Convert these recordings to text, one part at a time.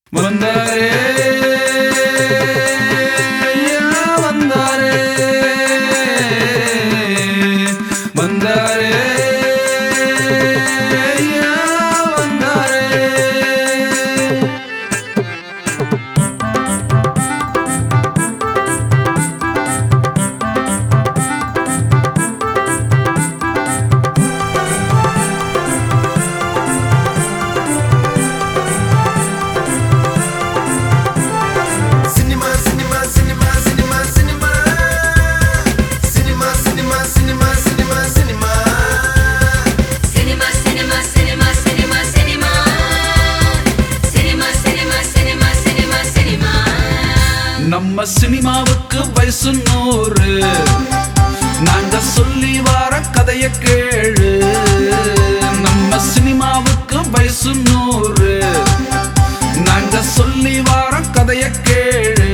வந்தாரே ஐயா வந்தாரே வந்தாரே ஐயா வந்தாரே Cinema, cinema, cinema, cinema, cinema. Cinema, cinema, cinema, cinema, cinema. Cinema, cinema, cinema, cinema, cinema. Cinema, cinema, cinema, cinema, cinema. நம்ம சினிமாவுக்கு வயசு நூறு நாங்க சொல்லி வர கதைய கேளு நம்ம சினிமாவுக்கு வயசு நூறு நாங்க சொல்லி வர கதைய கேளு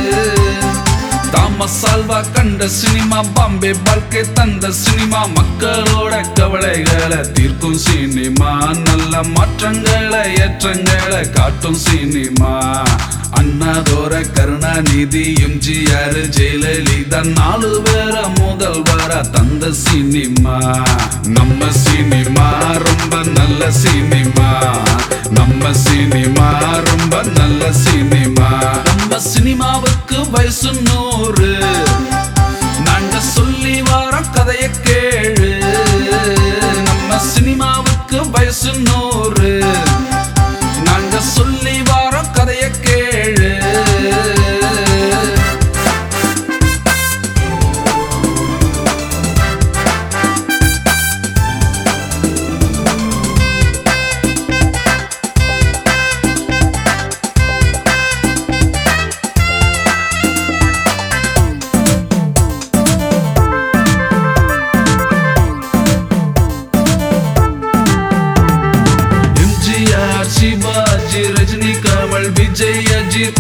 தாமஸ் ஆல்வா கண்ட சினிமா பாம்பே பால்கே தந்த சினிமா மக்களோட கவலைகளை தீர்க்கும் சினிமா நல்ல மாற்றங்களை ஏற்றங்களை காட்டும் சினிமா அண்ணாதோர கருணாநிதி எம்ஜிஆர் ஜெயலலிதா நாலு பேர முதல்வர தந்த சினிமா நம்ம சினிமா ரொம்ப நல்ல சினிமா நம்ம சினிமா ரொம்ப நல்ல சினிமா நம்ம சினிமாவுக்கு வயசு நூறு நாங்க சொல்லி வர கதைய கேளு நம்ம சினிமாவுக்கு வயசு நூறு நாங்க சொல்லி வர கதைய கேளு MGR Sivaji Rajini Kamal Vijay Ajith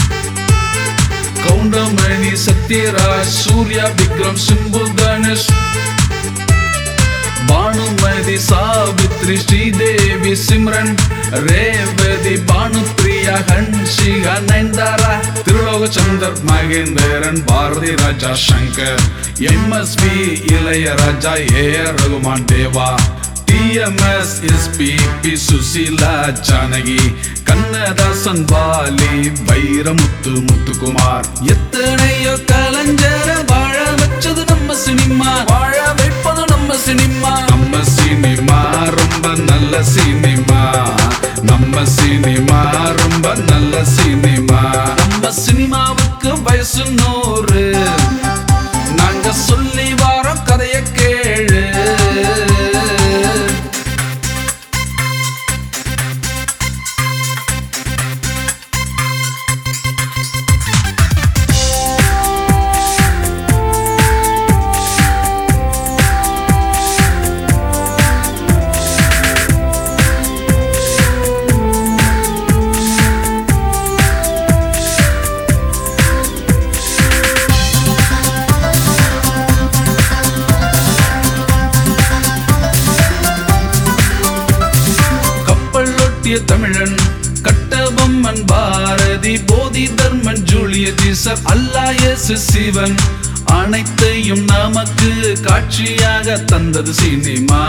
Goundamani Sathyaraj Suriya Vikram Simbu Ganesh Bhanumathi Savitri Sridevi Simran Revathi Bhanupriya Hansika Nayanthara Thirulokchander Mahendran Bharathi Raja Shankar MSP Ilaiyaraaja A R Rahman Deva TMS SPB Susheela Janaki Kannadasan Vaali Vairamuthu Muthukumar எத்தனையோ கலைஞர வாழ வச்சது நம்ம சினிமா வாழ வைப்பது நம்ம சினிமா நம்ம சினிமா ரொம்ப நல்ல சினிமா நம்ம சினிமா ரொம்ப நல்ல சினிமா நம்ம சினிமாவுக்கு வயசு நூறு நாங்க சொல்லி வர கதைய கேளு கப்பல் ஒட்டிய தமிழன் கட்டபொம்மன் பாரதி போதி தர்மன் ஜூலிய ஜீசர் அல்லாயசு சிவன் அனைத்தையும் நமக்கு காட்சியாக தந்தது சினிமா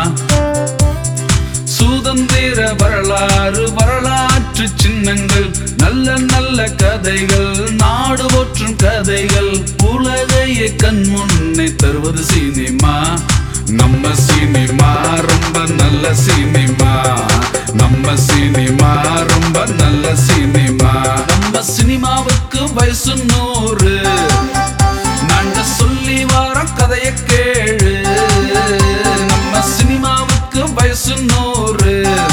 சுதந்திர வரலாறு வரலாற்று சின்னங்கள் நல்ல நல்ல கதைகள் நாடு போற்றும் கதைகள் உலகையே கண் முன்னே தருவது சினிமா நம்ம சினிமா ரொம்ப நல்ல சினிமா நம்ம சினிமா ரொம்ப நல்ல சினிமா நம்ம சினிமாவுக்கு வயசு நூறு நாங்க சொல்லி வர கதைய கேளு நம்ம சினிமாவுக்கு வயசு நூறு